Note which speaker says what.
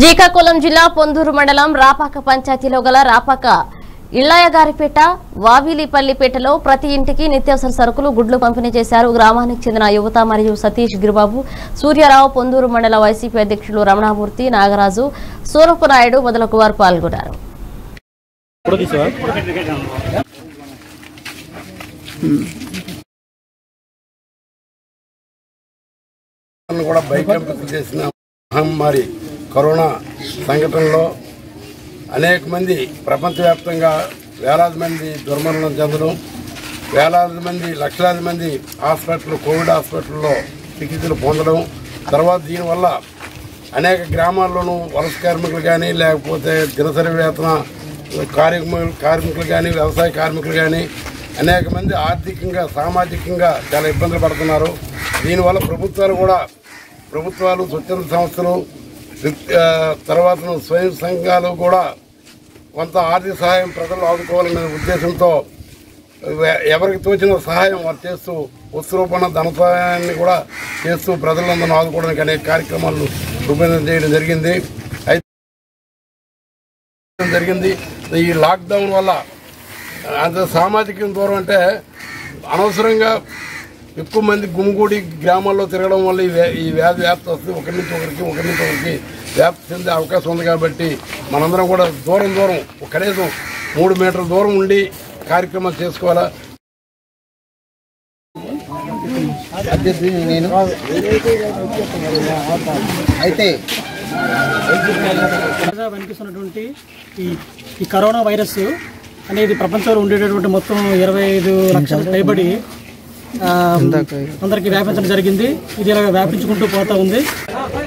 Speaker 1: శ్రీకాకుళం జిల్లా పొందూరు మండలం రాపాక పంచాయతీలో గల రాపాక ఇళ్లయ్యగారిపేట వావిలిపల్లిపేటలో ప్రతి ఇంటికి నిత్యావసర సరుకులు గుడ్లు పంపిణీ చేశారు గ్రామానికి చెందిన యువత మరియు సతీష్ గిరిబాబు సూర్యారావు పొందూరు మండల వైసీపీ అధ్యక్షులు రమణామూర్తి నాగరాజు సూరపు నాయుడు మొదలగు వారు పాల్గొన్నారు
Speaker 2: ను కూడా భయకంపితం చేసిన మహమ్మారి కరోనా సంఘటనలో అనేక మంది ప్రపంచవ్యాప్తంగా వేలాది మంది దుర్మరణం చెందడం వేలాది మంది లక్షలాది మంది హాస్పిటల్ కోవిడ్ హాస్పిటల్లో చికిత్సలు పొందడం తర్వాత దీనివల్ల అనేక గ్రామాల్లోనూ వలస కార్మికులు కానీ లేకపోతే దినసరి వేతన కార్మికులు కార్మికులు కానీ వ్యవసాయ కార్మికులు కానీ అనేక మంది ఆర్థికంగా సామాజికంగా చాలా ఇబ్బందులు పడుతున్నారు దీనివల్ల ప్రభుత్వాలు కూడా ప్రభుత్వాలు స్వచ్ఛంద సంస్థలు వ్యక్తి- ఆ, తర్వాత స్వయం సంఘాలు కూడా కొంత ఆర్థిక సహాయం ప్రజలు ఆదుకోవాలనే ఉద్దేశంతో ఎ- ఎవరికి తోచిన సహాయం వారు చేస్తూ వస్తు రూపణ ధన సహాయాన్ని కూడా చేస్తూ ప్రజలందరూ ఆదుకోవడానికి అనేక కార్యక్రమాలు రూపొందన చేయడం జరిగింది అయితే జరిగింది ఈ లాక్డౌన్ వల్ల అంత సామాజిక దూరం అంటే అనవసరంగా ఎక్కువ మంది గుమిగూడి గ్రామాల్లో తిరగడం వల్ల ఈ వ్యా- ఈ వ్యాధి వ్యాప్తి వస్తుంది ఒకరి నుంచి ఒకరికి ఒకరి నుంచి ఒకరికి వ్యాప్తి చెందే అవకాశం ఉంది కాబట్టి మనందరం కూడా దూరం దూరం కనీసం మూడు మీటర్ల దూరం ఉండి కార్యక్రమాలు చేసుకోవాలా
Speaker 3: అభ్యర్థి నేను అయితే
Speaker 4: తాజా వెనిపిస్తున్నటువంటి ఈ ఈ కరోనా వైరస్ అనేది ప్రపంచంలో ఉండేటటువంటి మొత్తం ఇరవై ఐదు లక్షల పైబడి ఆ, అందరికి వ్యాపించడం జరిగింది ఇది ఇలా వ్యాపించుకుంటూ పోతా ఉంది